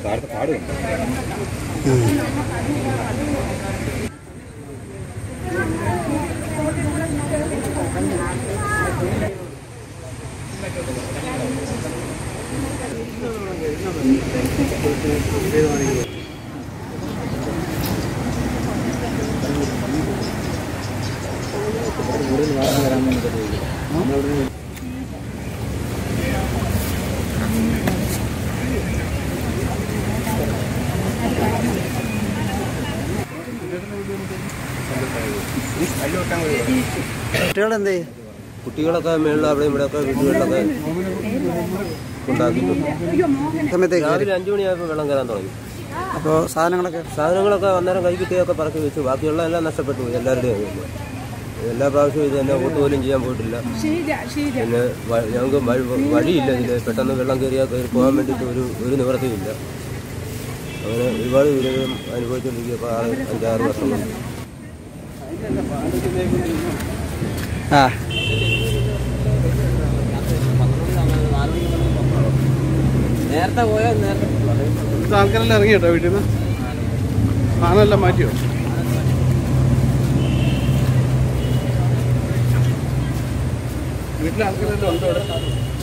താഴത്തെ കാട് കണ്ടോ? കുട്ടികളെന്ത് ചെയ്യും കുട്ടികളൊക്കെ മേളിൽ അവിടെ ഇവിടെ ഒക്കെ വീടുകളിലൊക്കെ ഉണ്ടാക്കിയിട്ടുണ്ട് സമയത്തേക്ക് രാവിലെ അഞ്ചു മണിയായപ്പോൾ വെള്ളം കയറാൻ തുടങ്ങി അപ്പോൾ സാധനങ്ങളൊക്കെ സാധനങ്ങളൊക്കെ അന്നേരം കൈ കിട്ടിയൊക്കെ പറക്കി വെച്ചു ബാക്കിയുള്ള എല്ലാം നഷ്ടപ്പെട്ടു പോയി എല്ലാവരുടെയും കയ്യിൽ. എല്ലാ പ്രാവശ്യവും ഇത് തന്നെ വോട്ട് പോലും ചെയ്യാൻ പോയിട്ടില്ല പിന്നെ വ- ഞങ്ങൾക്ക് വഴി- വഴിയില്ല ഇതിൽ പെട്ടെന്ന് വെള്ളം കയറിയാൽ കയറി പോകാൻ വേണ്ടിയിട്ട് ഒരു ഒരു നിവൃത്തിയില്ല അങ്ങനെ ഒരുപാട് ദുരിതം അനുഭവിച്ചുകൊണ്ടിരിക്കുക ഇപ്പോൾ ആറ് അഞ്ചാറ് വർഷം കൊണ്ട് ആ നേരത്തെ പോയാൽ നേരത്തെ ഇവിടുത്തെ ആൾക്കാരെല്ലാം ഇറങ്ങി കേട്ടോ വീട്ടിൽ നിന്ന് സാധനമെല്ലാം മാറ്റിയോ വീട്ടിലെ ആൾക്കാരെല്ലാം ഉണ്ടോ അവിടെ